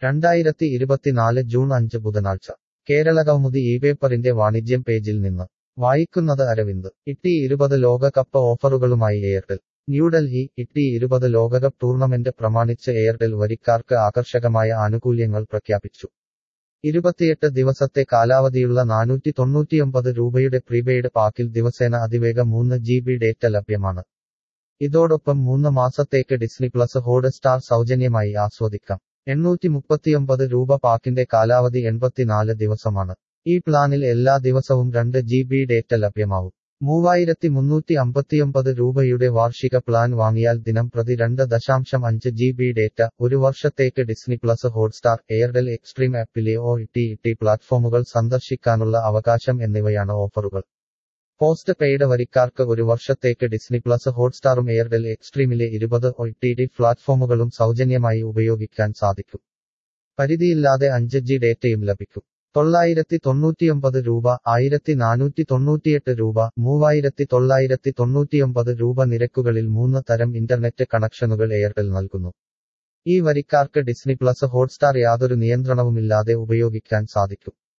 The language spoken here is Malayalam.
രണ്ടായിരത്തി ഇരുപത്തിനാല് ജൂൺ അഞ്ച് ബുധനാഴ്ച കേരളകൗമുദി ഈ പേപ്പറിന്റെ വാണിജ്യം പേജിൽ നിന്ന് വായിക്കുന്നത് അരവിന്ദ് ഇട്ടി ഇരുപത് ലോകകപ്പ് ഓഫറുകളുമായി എയർടെൽ ന്യൂഡൽഹി ഇട്ടി ഇരുപത് ലോകകപ്പ് ടൂർണമെന്റ് പ്രമാണിച്ച് എയർടെൽ വരിക്കാർക്ക് ആകർഷകമായ ആനുകൂല്യങ്ങൾ പ്രഖ്യാപിച്ചു ഇരുപത്തിയെട്ട് ദിവസത്തെ കാലാവധിയുള്ള നാനൂറ്റി തൊണ്ണൂറ്റിയൊമ്പത് രൂപയുടെ പ്രീപെയ്ഡ് പാക്കിൽ ദിവസേന അതിവേഗ മൂന്ന് ജി ബി ഡേറ്റ ലഭ്യമാണ് ഇതോടൊപ്പം മൂന്ന് മാസത്തേക്ക് ഡിസ്നി പ്ലസ് ഹോട്ട് സ്റ്റാർ സൗജന്യമായി ആസ്വദിക്കാം എണ്ണൂറ്റി മുപ്പത്തിയൊമ്പത് രൂപ പാക്കിന്റെ കാലാവധി എൺപത്തിനാല് ദിവസമാണ് ഈ പ്ലാനിൽ എല്ലാ ദിവസവും രണ്ട് ജി ബി ഡേറ്റ ലഭ്യമാവും മൂവായിരത്തി മുന്നൂറ്റി അമ്പത്തിയൊമ്പത് രൂപയുടെ വാർഷിക പ്ലാൻ വാങ്ങിയാൽ ദിനം പ്രതി രണ്ട് ദശാംശം അഞ്ച് ജി ബി ഡേറ്റ ഒരു വർഷത്തേക്ക് Disney plus Hotstar Airtel Xtreme ആപ്പിലെ ഒ ടി ടി പ്ലാറ്റ്ഫോമുകൾ സന്ദർശിക്കാനുള്ള അവകാശം എന്നിവയാണ് ഓഫറുകൾ പോസ്റ്റ് പെയ്ഡ് വരിക്കാർക്ക് ഒരു വർഷത്തേക്ക് ഡിസ്നി പ്ലസ് ഹോട്ട്സ്റ്റാറും എയർടെൽ എക്സ്ട്രീമിലെ ഇരുപത് ഒ ടി ടി പ്ലാറ്റ്ഫോമുകളും സൗജന്യമായി ഉപയോഗിക്കാൻ സാധിക്കും പരിധിയില്ലാതെ അഞ്ച് ജി ഡേറ്റയും ലഭിക്കും തൊള്ളായിരത്തി തൊണ്ണൂറ്റിയൊമ്പത് രൂപ ആയിരത്തി നാനൂറ്റി തൊണ്ണൂറ്റിയെട്ട് രൂപ മൂവായിരത്തി തൊള്ളായിരത്തി തൊണ്ണൂറ്റിയൊമ്പത് രൂപ നിരക്കുകളിൽ മൂന്ന് തരം ഇന്റർനെറ്റ് കണക്ഷനുകൾ എയർടെൽ നൽകുന്നു ഈ വരിക്കാർക്ക് ഡിസ്നി പ്ലസ് ഹോട്ട്സ്റ്റാർ യാതൊരു നിയന്ത്രണവുമില്ലാതെ ഉപയോഗിക്കാൻ സാധിക്കും